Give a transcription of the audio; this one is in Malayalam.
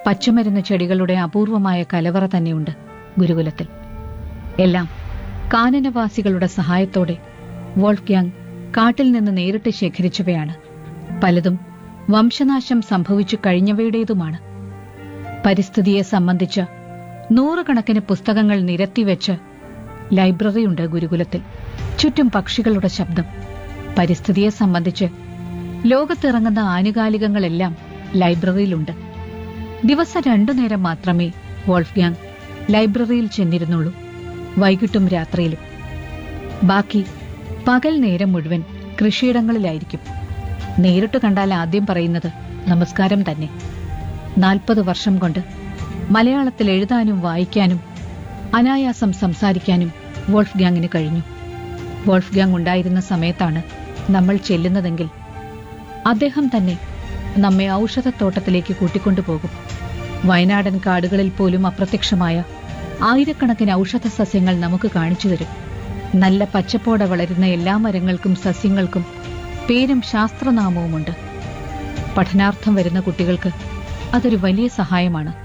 പച്ചമരുന്ന് ചെടികളുടെ അപൂർവമായ കലവറ തന്നെയുണ്ട് ഗുരുകുലത്തിൽ എല്ലാം കാനനവാസികളുടെ സഹായത്തോടെ വോൾഫ്ഗ്യാങ് കാട്ടിൽ നിന്ന് നേരിട്ട് ശേഖരിച്ചവയാണ് പലതും വംശനാശം സംഭവിച്ചു കഴിഞ്ഞവയുടേതുമാണ് പരിസ്ഥിതിയെ സംബന്ധിച്ച് നൂറുകണക്കിന് പുസ്തകങ്ങൾ നിരത്തിവെച്ച് ലൈബ്രറിയുണ്ട് ഗുരുകുലത്തിൽ ചുറ്റും പക്ഷികളുടെ ശബ്ദം പരിസ്ഥിതിയെ സംബന്ധിച്ച് ലോകത്തിറങ്ങുന്ന ആനുകാലികങ്ങളെല്ലാം ലൈബ്രറിയിലുണ്ട് ദിവസം രണ്ടു നേരം മാത്രമേ വോൾഫ്ഗ്യാങ് ലൈബ്രറിയിൽ ചെന്നിരുന്നുള്ളൂ വൈകിട്ടും രാത്രിയിലും ബാക്കി പകൽ നേരം മുഴുവൻ കൃഷിയിടങ്ങളിലായിരിക്കും നേരിട്ട് കണ്ടാൽ ആദ്യം പറയുന്നത് നമസ്കാരം തന്നെ നാൽപ്പത് വർഷം കൊണ്ട് മലയാളത്തിൽ എഴുതാനും വായിക്കാനും അനായാസം സംസാരിക്കാനും വോൾഫ് ഗ്യാങ്ങിന് കഴിഞ്ഞു വോൾഫ് ഗ്യാങ് ഉണ്ടായിരുന്ന സമയത്താണ് നമ്മൾ ചെല്ലുന്നതെങ്കിൽ അദ്ദേഹം തന്നെ നമ്മെ ഔഷധത്തോട്ടത്തിലേക്ക് കൂട്ടിക്കൊണ്ടുപോകും വയനാടൻ കാടുകളിൽ പോലും അപ്രത്യക്ഷമായ ആയിരക്കണക്കിന് ഔഷധ സസ്യങ്ങൾ നമുക്ക് കാണിച്ചു തരും നല്ല പച്ചപ്പോടെ വളരുന്ന എല്ലാ മരങ്ങൾക്കും സസ്യങ്ങൾക്കും പേരും ശാസ്ത്രനാമവുമുണ്ട് പഠനാർത്ഥം വരുന്ന കുട്ടികൾക്ക് അതൊരു വലിയ സഹായമാണ്